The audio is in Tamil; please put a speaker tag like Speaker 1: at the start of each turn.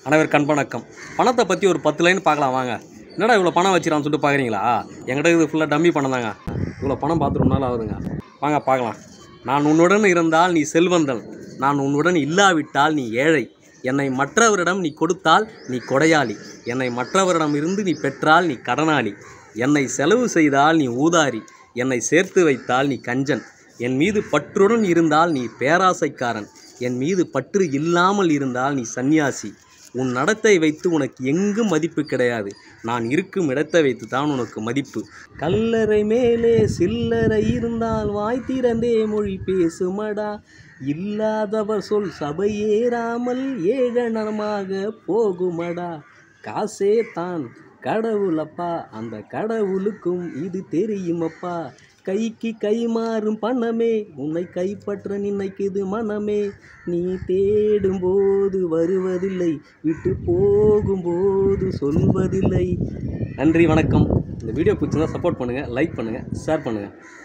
Speaker 1: அனைவர் கண்பணக்கம் பணத்தை பற்றி ஒரு பத்து லைன் பார்க்கலாம் வாங்க என்னடா இவ்வளோ பணம் வச்சிடான்னு சொல்லிட்டு பார்க்குறீங்களா என்கிட்ட இது ஃபுல்லாக டம்மி பணம் தாங்க இவ்வளோ பணம் பார்த்து ரொம்ப நாள் ஆகுதுங்க வாங்க பார்க்கலாம் நான் உன்னுடன் இருந்தால் நீ செல்வந்தன் நான் உன்னுடன் இல்லாவிட்டால் நீ ஏழை என்னை மற்றவரிடம் நீ கொடுத்தால் நீ கொடையாளி என்னை மற்றவரிடம் இருந்து நீ பெற்றால் நீ கடனாளி என்னை செலவு செய்தால் நீ ஊதாரி என்னை சேர்த்து வைத்தால் நீ கஞ்சன் என் மீது பற்றுடன் இருந்தால் நீ பேராசைக்காரன் என் மீது பற்று இல்லாமல் இருந்தால் நீ சந்நியாசி உன் நடத்தை வைத்து உனக்கு எங்கும் மதிப்பு கிடையாது நான் இருக்கும் இடத்தை வைத்து தான் உனக்கு மதிப்பு கல்லறை மேலே சில்லறை இருந்தால் வாய் திறந்தே மொழி பேசுமடா இல்லாதவர் சொல் சபையேறாமல் ஏகனமாக போகுமடா காசே தான் கடவுளப்பா அந்த கடவுளுக்கும் இது தெரியுமப்பா கைக்கு கை மாறும் பணமே உன்னை கைப்பற்ற நினைக்குது மனமே நீ தேடும்போது வருவதில்லை விட்டு போகும்போது சொல்வதில்லை நன்றி வணக்கம் இந்த வீடியோ பிடிச்சிருந்தா சப்போர்ட் பண்ணுங்கள் லைக் பண்ணுங்கள் ஷேர் பண்ணுங்கள்